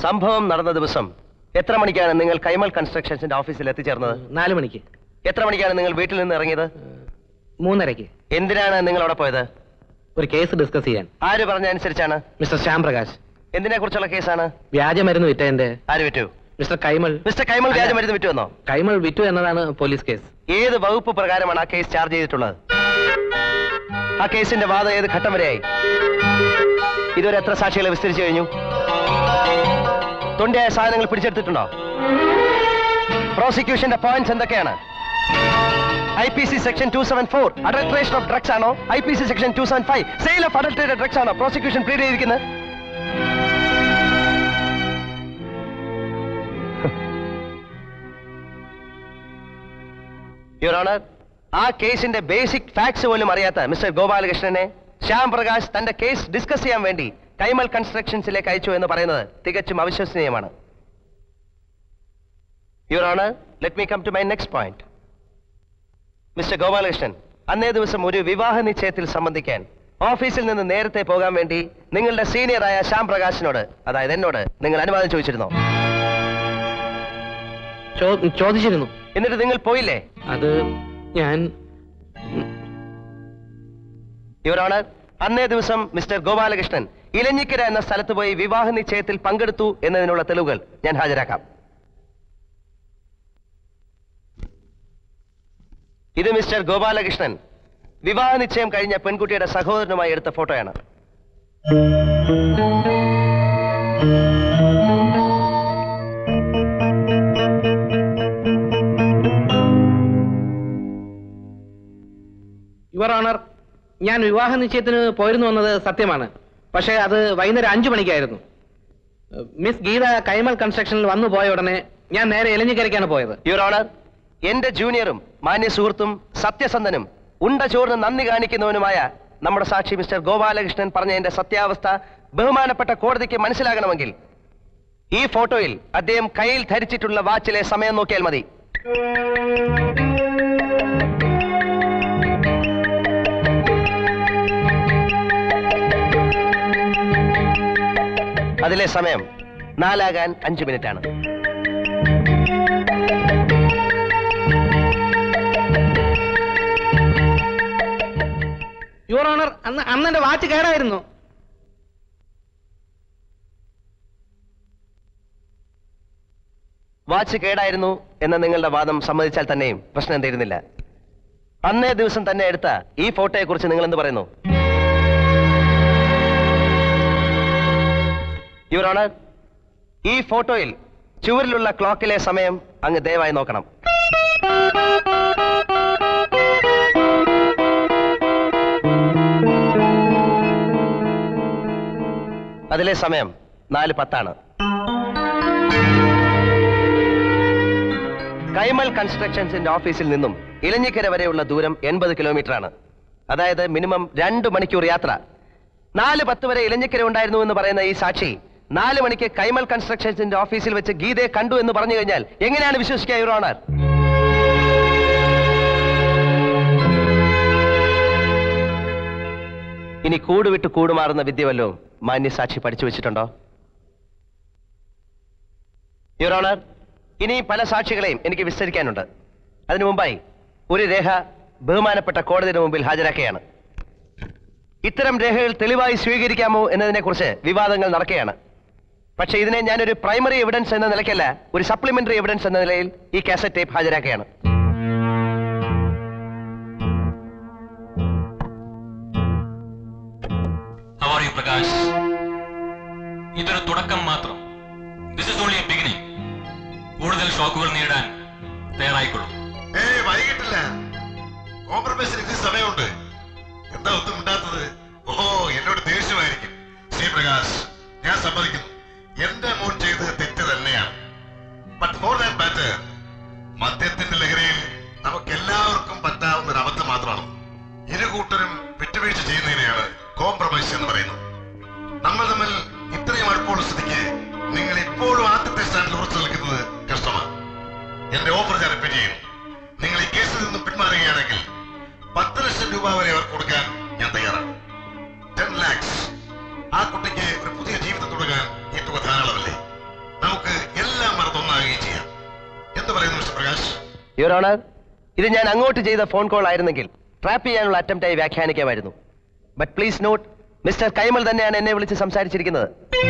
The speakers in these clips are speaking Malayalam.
സംഭവം നടന്ന ദിവസം എത്ര മണിക്കാണ് നിങ്ങൾ കൈമൽ കൺസ്ട്രക്ഷൻസിന്റെ ഓഫീസിൽ എത്തിച്ചേർന്നത് നാല് മണിക്ക് എത്ര മണിക്കാണ് നിങ്ങൾ വീട്ടിൽ നിന്ന് ഇറങ്ങിയത് മൂന്നരയ്ക്ക് എന്തിനാണ് നിങ്ങൾ അവിടെ പോയത് ഒരു കേസ് ഡിസ്കസ് ചെയ്യാൻ ആര് പറഞ്ഞ അനുസരിച്ചാണ് മിസ്റ്റർ ശ്യാം പ്രകാശ് എന്തിനെ കുറിച്ചുള്ള കേസാണ് വ്യാജമരുന്ന് വിറ്റതിന്റെ ആര് വിറ്റു മിസ്റ്റർ കൈമൾ മിസ്റ്റർ കൈമൾ വ്യാജമരുന്ന് വിറ്റുവെന്നോ കൈമൾ വിറ്റു എന്നതാണ് പോലീസ് കേസ് ഏത് വകുപ്പ് പ്രകാരമാണ് ആ കേസ് ചാർജ് ചെയ്തിട്ടുള്ളത് ആ കേസിന്റെ വാദം ഏത് ഘട്ടം വരെയായി ഇതുവരെ എത്ര സാക്ഷികളെ വിസ്തരിച്ചു കഴിഞ്ഞു തൊണ്ടിയായ സാധനങ്ങൾ പിടിച്ചെടുത്തിട്ടുണ്ടോ പ്രോസിക്യൂഷന്റെ പോയിന്റ്സ് എന്തൊക്കെയാണ് I P C section two seven four adulteration of drugs ആണോ I P C section two seven five sale of adulterated drugs ആണോ പ്രോസിക്യൂഷൻ പ്ലീഡ് ചെയ്തിരിക്കുന്നത് യുവർ ഓണർ ആ കേസിന്റെ ബേസിക് ഫാക്ട്സ് പോലും അറിയാത്ത മിസ്റ്റർ ഗോപാലകൃഷ്ണനെ ശ്യാം പ്രകാശ് തന്റെ കേസ് ഡിസ്കസ് ചെയ്യാൻ വേണ്ടി കൈമൽ കൺസ്ട്രക്ഷൻസിലേക്ക് അയച്ചു എന്ന് പറയുന്നത് തികച്ചും അവിശ്വസനീയമാണ് your honour let me come to my next point mister Gopalakrishnan അന്നേ ദിവസം ഒരു വിവാഹ നിശ്ചയത്തിൽ സംബന്ധിക്കാൻ ഓഫീസിൽ നിന്ന് നേരത്തെ പോകാൻ വേണ്ടി നിങ്ങളുടെ സീനിയറായ ശ്യാം പ്രകാശിനോട് അതായത് എന്നോട് നിങ്ങൾ അനുവാദം ചോദിച്ചിരുന്നോ ചോ- ചോദിച്ചിരുന്നു എന്നിട്ട് നിങ്ങൾ പോയില്ലേ അത് ഞാൻ യുവർ ഓണർ അന്നേ ദിവസം മിസ്റ്റർ ഗോപാലകൃഷ്ണൻ ഇലഞ്ഞിക്കര എന്ന സ്ഥലത്ത് പോയി വിവാഹ നിശ്ചയത്തിൽ പങ്കെടുത്തു എന്നതിനുള്ള തെളിവുകൾ ഞാൻ ഹാജരാക്കാം ഇത് മിസ്റ്റർ ഗോപാലകൃഷ്ണൻ വിവാഹ നിശ്ചയം കഴിഞ്ഞ പെൺകുട്ടിയുടെ സഹോദരനുമായി എടുത്ത ഫോട്ടോയാണ് യുവർ ഓണർ ഞാൻ വിവാഹ നിശ്ചയത്തിന് പോയിരുന്നു എന്നത് സത്യമാണ് പക്ഷേ അത് വൈകുന്നേരം അഞ്ചു മണിക്കായിരുന്നു മിസ് ഗീത കൈമൽ കൺസ്ട്രക്ഷനിൽ വന്നു പോയ ഉടനെ ഞാൻ നേരെ എലഞ്ഞിക്കരയ്ക്കാണ് പോയത് യുവർ ഓണർ എന്റെ ജൂനിയറും മാന്യ സുഹൃത്തും സത്യസന്ധനും ഉണ്ട ചോറിന് നന്ദി കാണിക്കുന്നവനുമായ നമ്മുടെ സാക്ഷി മിസ്റ്റർ ഗോപാലകൃഷ്ണൻ പറഞ്ഞതിന്റെ സത്യാവസ്ഥ ബഹുമാനപ്പെട്ട കോടതിക്ക് മനസ്സിലാകണമെങ്കിൽ ഈ ഫോട്ടോയിൽ അദ്ദേഹം കയ്യിൽ ധരിച്ചിട്ടുള്ള വാച്ചിലെ സമയം നോക്കിയാൽ മതി അതിലെ സമയം നാലാകാൻ അഞ്ച് മിനിറ്റ് ആണ് യുവർ ഓണർ അന്ന് അന്ന് എന്റെ വാച്ച് കേടായിരുന്നു വാച്ച് കേടായിരുന്നു എന്ന നിങ്ങളുടെ വാദം സമ്മതിച്ചാൽ തന്നെയും പ്രശ്നം എന്തായിരുന്നില്ല അന്നേ ദിവസം തന്നെ എടുത്ത ഈ ഫോട്ടോയെ കുറിച്ച് നിങ്ങൾ എന്ത് പറയുന്നു യുവർ ഓണർ ഈ ഫോട്ടോയിൽ ചുവരിലുള്ള ക്ലോക്കിലെ സമയം അങ്ങ് ദയവായി നോക്കണം അതിലെ സമയം നാല് പത്താണ് കൈമൽ കൺസ്ട്രക്ഷൻസിന്റെ ഓഫീസിൽ നിന്നും ഇലഞ്ഞിക്കര വരെയുള്ള ദൂരം എൺപത് കിലോമീറ്റർ ആണ് അതായത് മിനിമം രണ്ട് മണിക്കൂർ യാത്ര നാല് പത്ത് വരെ ഇലഞ്ഞിക്കര ഉണ്ടായിരുന്നു എന്ന് പറയുന്ന ഈ സാക്ഷി നാല് മണിക്ക് കൈമൽ കൺസ്ട്രക്ഷൻസിന്റെ ഓഫീസിൽ വെച്ച് ഗീതയെ കണ്ടു എന്ന് പറഞ്ഞു കഴിഞ്ഞാൽ എങ്ങനെയാണ് വിശ്വസിക്കുക യുവർ ഓണർ ഇനി കൂട് വിട്ട് കൂടുമാറുന്ന വിദ്യ വല്ലതും മാന്യ സാക്ഷി പഠിച്ചു വെച്ചിട്ടുണ്ടോ യുവർ ഓണർ ഇനി പല സാക്ഷികളെയും എനിക്ക് വിസ്തരിക്കാനുണ്ട് അതിനു മുമ്പായി ഒരു രേഖ ബഹുമാനപ്പെട്ട കോടതിയുടെ മുമ്പിൽ ഹാജരാക്കുകയാണ് ഇത്തരം രേഖകൾ തെളിവായി സ്വീകരിക്കാമോ എന്നതിനെക്കുറിച്ച് വിവാദങ്ങൾ നടക്കുകയാണ് പക്ഷേ ഇതിനെ ഞാനൊരു പ്രൈമറി എവിഡൻസ് എന്ന നിലയ്ക്കല്ല ഒരു സപ്ലിമെന്ററി എവിഡൻസ് എന്ന നിലയിൽ ഈ കാസറ്റ് ടേപ്പ് ഹാജരാക്കുകയാണ് How are you, പ്രകാശ് ഇതൊരു തുടക്കം മാത്രം ദിസ് ഇസ് ഓൺലി ബിഗിനിങ് കൂടുതൽ ഷോക്കുകൾ നേടാൻ തയ്യാറായിക്കൊള്ളും ഏയ് വൈകിട്ടില്ല കോംപ്രമൈസിന് ഇനി സമയമുണ്ട് എന്താ ഒന്നും ഉണ്ടാത്തത് ഓ എന്നോട് ദേഷ്യമായിരിക്കും ശ്രീ പ്രകാശ് ഞാൻ സമ്മതിക്കുന്നു എന്റെ മോൻ ചെയ്തത് തെറ്റ് തന്നെയാണ് ബട്ട് ഫോർ ദാറ്റ് മാറ്റർ മദ്യത്തിന്റെ ലഹരിയിൽ നമുക്ക് എല്ലാവർക്കും പറ്റാവുന്ന ഒരു അബദ്ധം മാത്രമാണ് ഇരു കൂട്ടരും വിട്ടുവീഴ്ച ചെയ്യുന്നതിനെയാണ് കോംപ്രമൈസ് എന്ന് പറയുന്നത് നമ്മൾ തമ്മിൽ ഇത്രയും അടുപ്പമുള്ള സ്ഥിതിക്ക് നിങ്ങൾ ഇപ്പോഴും ആദ്യത്തെ സ്റ്റാൻഡിൽ ഉറച്ചു നിൽക്കുന്നത് കഷ്ടമാണ് എന്റെ ഓഫർ ഞാൻ റിപ്പീറ്റ് ചെയ്യുന്നു നിങ്ങൾ ഈ കേസിൽ നിന്ന് പിന്മാറുകയാണെങ്കിൽ പത്ത് ലക്ഷം രൂപ വരെ അവർക്ക് കൊടുക്കാൻ ഞാൻ തയ്യാറാണ് ടെൻ ലാക്സ് ആ കുട്ടിക്ക് ഒരു പുതിയ ജീവിതം തുടങ്ങാൻ ഈ തുക ധാരാളമല്ലേ യുവർ ഓണർ ഇത് ഞാൻ അങ്ങോട്ട് ചെയ്ത ഫോൺ കോൾ ആയിരുന്നെങ്കിൽ ട്രാപ്പ് ചെയ്യാനുള്ള അറ്റംപ്റ്റ് ആയി വ്യാഖ്യാനിക്കാമായിരുന്നു but please note mister Kaimal തന്നെയാണ് എന്നെ വിളിച്ച് സംസാരിച്ചിരിക്കുന്നത്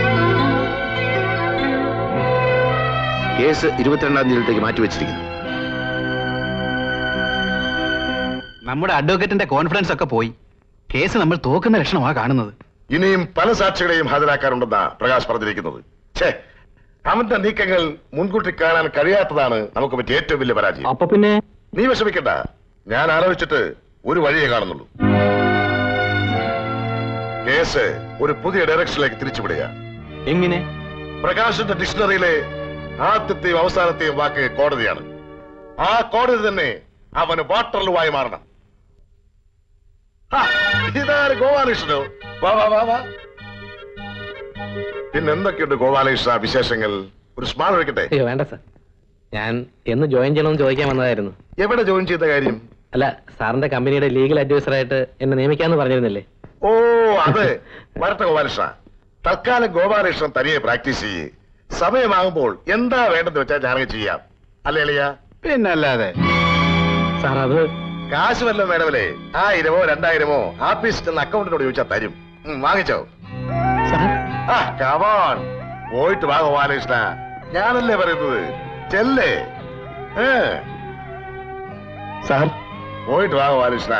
കേസ് ഇരുപത്തിരണ്ടാം തീയതിയിലേക്ക് മാറ്റിവെച്ചിരിക്കുന്നു നമ്മുടെ അഡ്വക്കേറ്റിന്റെ കോൺഫിഡൻസ് ഒക്കെ പോയി കേസ് നമ്മൾ തോക്കുന്ന ലക്ഷണമാ കാണുന്നത് ഇനിയും പല സാക്ഷികളെയും ഹാജരാക്കാറുണ്ടെന്നാ പ്രകാശ് പറഞ്ഞിരിക്കുന്നത് ഛേ അവന്റെ നീക്കങ്ങൾ മുൻകൂട്ടി കാണാൻ കഴിയാത്തതാണ് നമുക്ക് പറ്റിയ ഏറ്റവും വലിയ പരാജയം അപ്പൊ പിന്നെ നീ വിഷമിക്കണ്ട ഞാൻ ആലോചിച്ചിട്ട് ഒരു വഴിയേ കാണുന്നുള്ളൂ കേസ് ഒരു പുതിയ ഡയറക്ഷനിലേക്ക് തിരിച്ചുവിടുക എങ്ങനെ പ്രകാശിന്റെ ഡിക്ഷണറിയിലെ ആദ്യത്തെയും അവസാനത്തെയും വാക്ക് കോടതിയാണ് ആ കോടതി തന്നെ അവന് വാട്ടർലുവായി മാറണം ഹാ, ഇതാര് ഗോപാലകൃഷ്ണനോ വാ വാ വാ വാ പിന്നെ എന്തൊക്കെയുണ്ട് ഗോപാലകൃഷ്ണ വിശേഷങ്ങൾ ഒരു സ്മാൾ വെക്കട്ടെ അയ്യോ വേണ്ട സാർ ഞാൻ എന്ന് ജോയിൻ ചെയ്യണമെന്ന് ചോദിക്കാൻ വന്നതായിരുന്നു എവിടെ ജോയിൻ ചെയ്ത കാര്യം അല്ല സാറിന്റെ കമ്പനിയുടെ ലീഗൽ അഡ്വൈസറായിട്ട് എന്നെ നിയമിക്കാന്ന് പറഞ്ഞിരുന്നില്ലേ ഓ അതെ വരട്ടെ ഗോപാലകൃഷ്ണ തൽക്കാലം ഗോപാലകൃഷ്ണൻ തനിയെ പ്രാക്ടീസ് ചെയ്യ് സമയമാകുമ്പോൾ എന്താ വേണ്ടെന്ന് വെച്ചാൽ ഞാനങ്ങ് ചെയ്യാം അല്ലേ അളിയ പിന്നല്ലാതെ സാർ അത് കാശ് വല്ലതും വേണമല്ലേ ആയിരമോ രണ്ടായിരമോ ആഫീസിൽ ചെന്ന് അക്കൗണ്ടിനോട് ചോദിച്ചാൽ തരും ഉം, വാങ്ങിച്ചോ സാർ ആ കമോൺ പോയിട്ട് വാ ഗോപാലകൃഷ്ണ ഞാനല്ലേ പറയുന്നത് ചെല്ലേ ഏ സാർ പോയിട്ട് വാ ഗോപാലകൃഷ്ണ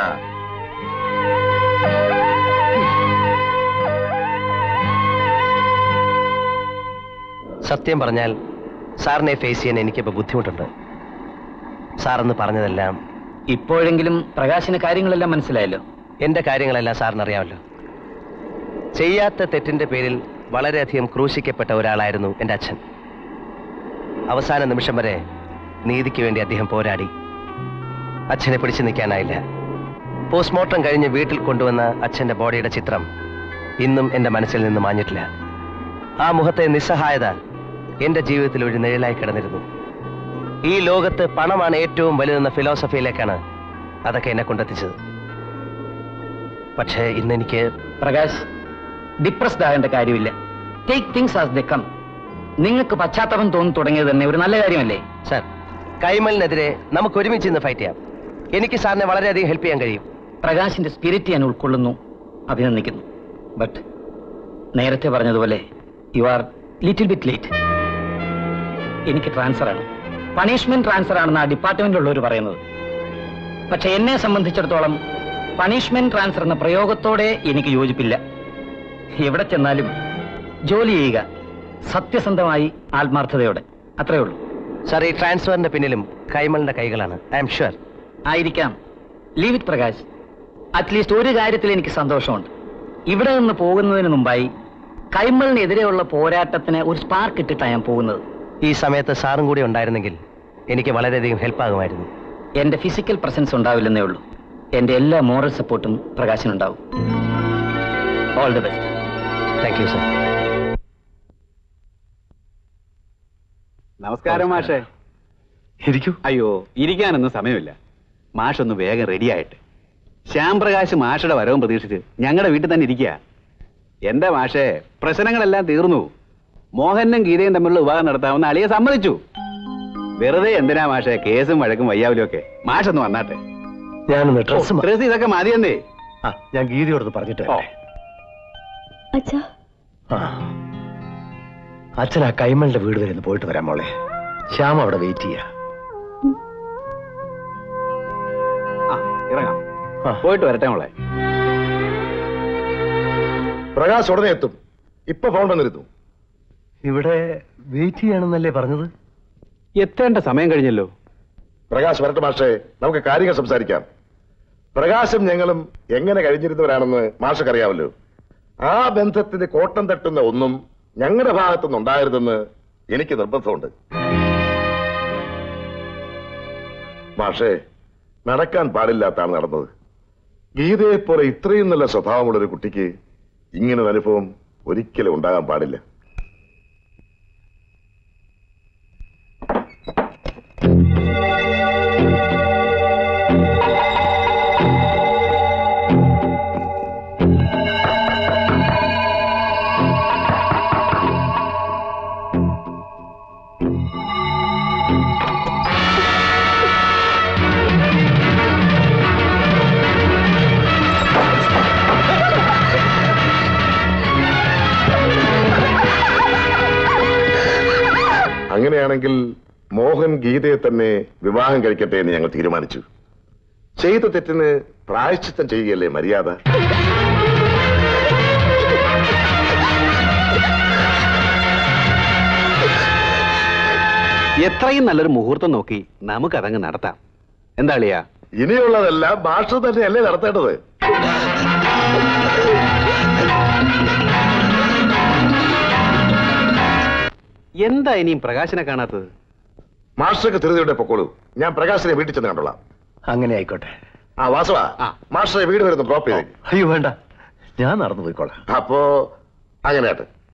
സത്യം പറഞ്ഞാൽ സാറിനെ ഫേസ് ചെയ്യാൻ എനിക്കിപ്പോൾ ബുദ്ധിമുട്ടുണ്ട് സാറെന്ന് പറഞ്ഞതെല്ലാം ഇപ്പോഴെങ്കിലും പ്രകാശിന് കാര്യങ്ങളെല്ലാം മനസ്സിലായല്ലോ എന്റെ കാര്യങ്ങളെല്ലാം സാറിന് അറിയാമല്ലോ ചെയ്യാത്ത തെറ്റിന്റെ പേരിൽ വളരെയധികം ക്രൂശിക്കപ്പെട്ട ഒരാളായിരുന്നു എൻ്റെ അച്ഛൻ അവസാന നിമിഷം വരെ നീതിക്ക് വേണ്ടി അദ്ദേഹം പോരാടി അച്ഛനെ പിടിച്ചു നിൽക്കാനായില്ല പോസ്റ്റ്മോർട്ടം കഴിഞ്ഞ് വീട്ടിൽ കൊണ്ടുവന്ന അച്ഛന്റെ ബോഡിയുടെ ചിത്രം ഇന്നും എൻ്റെ മനസ്സിൽ നിന്ന് മാഞ്ഞിട്ടില്ല ആ മുഖത്തെ നിസ്സഹായത എൻ്റെ ജീവിതത്തിൽ ഒരു നിഴലായി കിടന്നിരുന്നു ഈ ലോകത്ത് പണമാണ് ഏറ്റവും വലുതെന്ന ഫിലോസഫിയിലേക്കാണ് അതൊക്കെ എന്നെ കൊണ്ടെത്തിച്ചത് പക്ഷേ ഇന്നെനിക്ക് പ്രകാശ് ഡിപ്രസ്ഡ് ആകേണ്ട കാര്യമില്ല take things as the come നിങ്ങൾക്ക് പശ്ചാത്തലം തോന്നി തുടങ്ങിയത് തന്നെ ഒരു നല്ല കാര്യമല്ലേ സാർ കൈമലിനെതിരെ നമുക്ക് ഒരുമിച്ച് ഇന്ന് ഫൈറ്റ് ചെയ്യാം എനിക്ക് സാറിനെ വളരെയധികം ഹെൽപ്പ് ചെയ്യാൻ കഴിയും പ്രകാശിന്റെ സ്പിരിറ്റ് ഞാൻ ഉൾക്കൊള്ളുന്നു അഭിനന്ദിക്കുന്നു ബട്ട് നേരത്തെ പറഞ്ഞതുപോലെ you are little bit late എനിക്ക് ട്രാൻസ്ഫർ ആണ് പണിഷ്മെന്റ് ട്രാൻസ്ഫർ ആണെന്ന് ആ ഡിപ്പാർട്ട്മെന്റിലുള്ളവർ പറയുന്നത് പക്ഷെ എന്നെ സംബന്ധിച്ചിടത്തോളം പണിഷ്മെന്റ് ട്രാൻസ്ഫർ എന്ന പ്രയോഗത്തോടെ എനിക്ക് യോജിപ്പില്ല എവിടെ ചെന്നാലും ജോലി ചെയ്യുക സത്യസന്ധമായി ആത്മാർത്ഥതയോടെ അത്രേ ഉള്ളൂ സാർ ഈ ട്രാൻസ്ഫറിന്റെ പിന്നിലും കൈമലിന്റെ കൈകളാണ് ഐ എം ഷുവർ ആയിരിക്കാം ലീവ് ഇറ്റ് പ്രകാശ് അറ്റ്ലീസ്റ്റ് ഒരു കാര്യത്തിൽ എനിക്ക് സന്തോഷമുണ്ട് ഇവിടെ നിന്ന് പോകുന്നതിന് മുമ്പായി കൈമളിനെതിരെയുള്ള പോരാട്ടത്തിന് ഒരു സ്പാർക്ക് ഇട്ടിട്ടാണ് ഞാൻ പോകുന്നത് ഈ സമയത്ത് സാറും കൂടി ഉണ്ടായിരുന്നെങ്കിൽ എനിക്ക് വളരെയധികം ഹെൽപ്പ് ആകുമായിരുന്നു എന്റെ ഫിസിക്കൽ പ്രസൻസ് ഉണ്ടാവില്ലെന്നേ ഉള്ളൂ എന്റെ എല്ലാ മോറൽ സപ്പോർട്ടും പ്രകാശനുണ്ടാവും all the best thank you sir നമസ്കാരം മാഷേ ഇരിക്കൂ അയ്യോ ഇരിക്കാനൊന്നും സമയമില്ല മാഷ് ഒന്ന് വേഗം റെഡിയായിട്ട് ശ്യാം പ്രകാശ് മാഷയുടെ വരവും പ്രതീക്ഷിച്ച് ഞങ്ങളുടെ വീട്ടിൽ തന്നെ ഇരിക്കുക എന്താ മാഷേ പ്രശ്നങ്ങളെല്ലാം തീർന്നു മോഹനും ഗീതയും തമ്മിലുള്ള വിവാഹം നടത്താമെന്ന് അളിയെ സമ്മതിച്ചു വെറുതെ എന്തിനാ മാഷേ കേസും വഴക്കും വയ്യാവലും ഒക്കെ മാഷൊന്ന് വന്നാട്ടെ ഞാനൊന്ന് ഡ്രസ് ഡ്രസ് ഇതൊക്കെ മതിയെന്നേ ഞാൻ ഗീതയോടത്ത് പറഞ്ഞിട്ട് ഓ അച്ഛാ അച്ഛൻ ആ കൈമലിന്റെ വീട് വരെ ഒന്ന് പോയിട്ട് വരാം മോളെ ശ്യാം അവിടെ വെയിറ്റ് ചെയ്യാ ആ ഇറങ്ങാം ആ. പോയിട്ട് വരട്ടെ മോളെ പ്രകാശ് ഉടനെ എത്തും ഇപ്പൊ ഫോൺ വന്നിരുന്നു ഇവിടെ വെയിറ്റ് ചെയ്യണമെന്നല്ലേ പറഞ്ഞത് എത്തേണ്ട സമയം കഴിഞ്ഞല്ലോ പ്രകാശ് വരട്ടെ മാഷേ നമുക്ക് കാര്യങ്ങൾ സംസാരിക്കാം പ്രകാശും ഞങ്ങളും എങ്ങനെ കഴിഞ്ഞിരുന്നവരാണെന്ന് മാഷക്ക് അറിയാമല്ലോ ആ ബന്ധത്തിന് കോട്ടം തട്ടുന്ന ഒന്നും ഞങ്ങളുടെ ഭാഗത്തുനിന്ന് ഉണ്ടായിരുന്നെന്ന് എനിക്ക് നിർബന്ധമുണ്ട് മാഷേ നടക്കാൻ പാടില്ലാത്താണ് നടന്നത് ഗീതയെ പോലെ ഇത്രയും നല്ല സ്വഭാവമുള്ള ഒരു കുട്ടിക്ക് ഇങ്ങനൊരു അനുഭവം ഒരിക്കലും ഉണ്ടാകാൻ പാടില്ല അങ്ങനെയാണെങ്കിൽ മോഹൻ ഗീതയെ തന്നെ വിവാഹം കഴിക്കട്ടെ എന്ന് ഞങ്ങൾ തീരുമാനിച്ചു ചെയ്ത തെറ്റിന് പ്രായശ്ചിത്തം ചെയ്യുകയല്ലേ മര്യാദ എത്രയും നല്ലൊരു മുഹൂർത്തം നോക്കി നമുക്കതങ്ങ് നടത്താം എന്താ അളിയാ ഇനിയുള്ളതെല്ലാം ഭാഷ തന്നെയല്ലേ നടത്തേണ്ടത് എന്താ ഇനിയും പ്രകാശനെ കാണാത്തത് മാസ്റ്റർക്ക് ധൃതിയുടെ പൊക്കോളൂ ഞാൻ പ്രകാശിനെ വീട്ടിൽ ചെന്ന് കണ്ടോളാം അങ്ങനെ ആയിക്കോട്ടെ ആ വാസവ ആ. മാസ്റ്ററെ വീട് വരുന്നു ഡ്രോപ്പ് ചെയ്തേക്ക് അയ്യോ വേണ്ട ഞാൻ നടന്നു പോയിക്കോളാം അപ്പോ അങ്ങനെ ആട്ടെ